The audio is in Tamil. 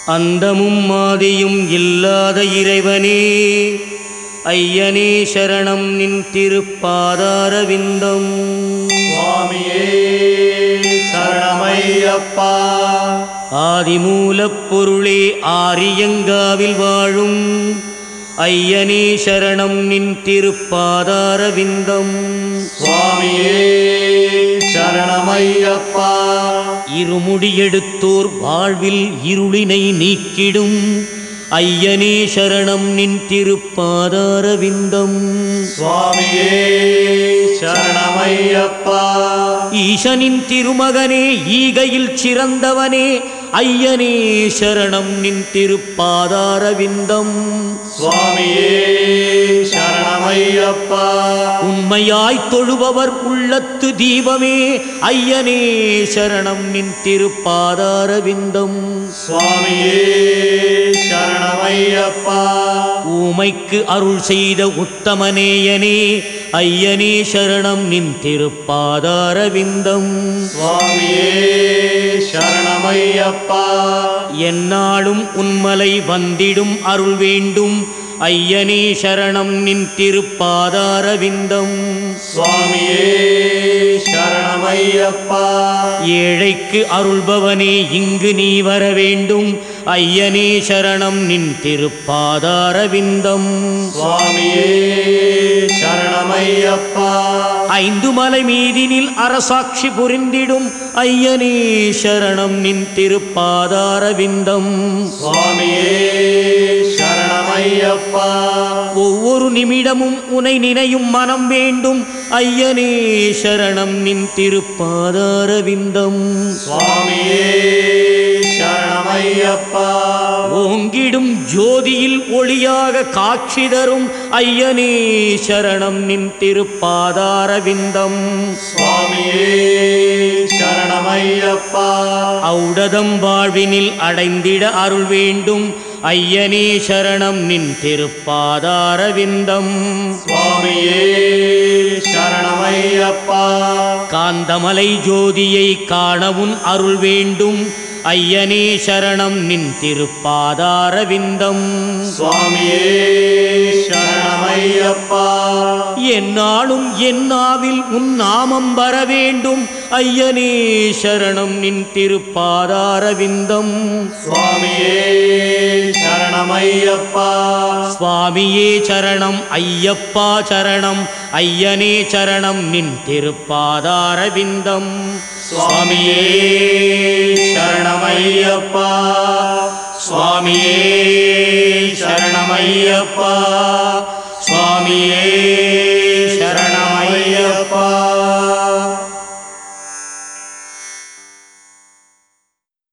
அந்தமும் மாதியும் இல்லாத இறைவனே ஐயனே சரணம் நின் திருப்பாதாரவிந்தம் சுவாமியே சரணமையப்பா ஆதிமூலப் பொருளே ஆரியங்காவில் வாழும் ஐயனே சரணம் நின் திருப்பாதாரவிந்தம் சுவாமியே சரணமையப்பா இருமுடியெடுத்தோர் வாழ்வில் இருளினை நீக்கிடும் ஐயனே சரணம் நின் திருப்பாதாரவிந்தம் சுவாமியே சரணமையப்பா ஈசனின் திருமகனே ஈகையில் சிறந்தவனே ஐயனே சரணம் நின் திருப்பாதாரவிந்தம் சுவாமியே சரணமையப்பா உண்மையாய் தொழுபவர் உள்ளத்து தீபமே ஐயனே சரணம் நின் திருப்பாதாரவிந்தம் சுவாமியே சரணமையப்பா ஊமைக்கு அருள் செய்த உத்தமனேயனே ஐயனே சரணம் நின் திருப்பாதாரவிந்தம் சுவாமியே சரணமையப்பா எந்நாளும் உன்மலை வந்திடும் அருள் வேண்டும் ஐயனே சரணம் நின் திருப்பாதாரவிந்தம் சுவாமியே சரணமையப்பா ஏழைக்கு அருள்பவனே இங்கு நீ வர வேண்டும் ஐயனே சரணம் நின் திருப்பாதாரவிந்தம் சுவாமியே சரணமையப்பா ஐந்து மலை மீதினில் அரசாட்சி புரிந்திடும் ஐயனே சரணம் நின் திருப்பாதாரவிந்தம் சுவாமியே சரணமையப்பா ஒவ்வொரு நிமிடமும் உனை நினையும் மனம் வேண்டும் ஐயனே சரணம் நின் திருப்பாதாரவிந்தம் சுவாமியே சரணமையப்பா ஓங்கிடும் ஜோதியில் ஒளியாக காட்சி தரும் ஐயனே சரணம் நின் திருப்பாதாரவிந்தம் சுவாமியே சரணமையப்பா ஔடதம் வாழ்வினில் அடைந்திட அருள் வேண்டும் ஐயனே சரணம் நின் திருப்பாதாரவிந்தம் சுவாமியே சரணமையப்பா காந்தமலை ஜோதியை காணவும் அருள் வேண்டும் ஐயனே சரணம் நின் திருப்பாதாரவிந்தம் சுவாமியே சரணமையப்பா என்னாலும் என்னாவில் உன் நாமம் வர வேண்டும் ஐயனே சரணம் நின் திருப்பாதாரவிந்தம் சுவாமியே சரணமையப்பா சுவாமியே சரணம் ஐயப்பா சரணம் ஐயனே சரணம் நின் திருப்பாதாரவிந்தம் சுவாமியே சரணமையப்பா சுவாமியே சரணமையப்பா சுவாமியே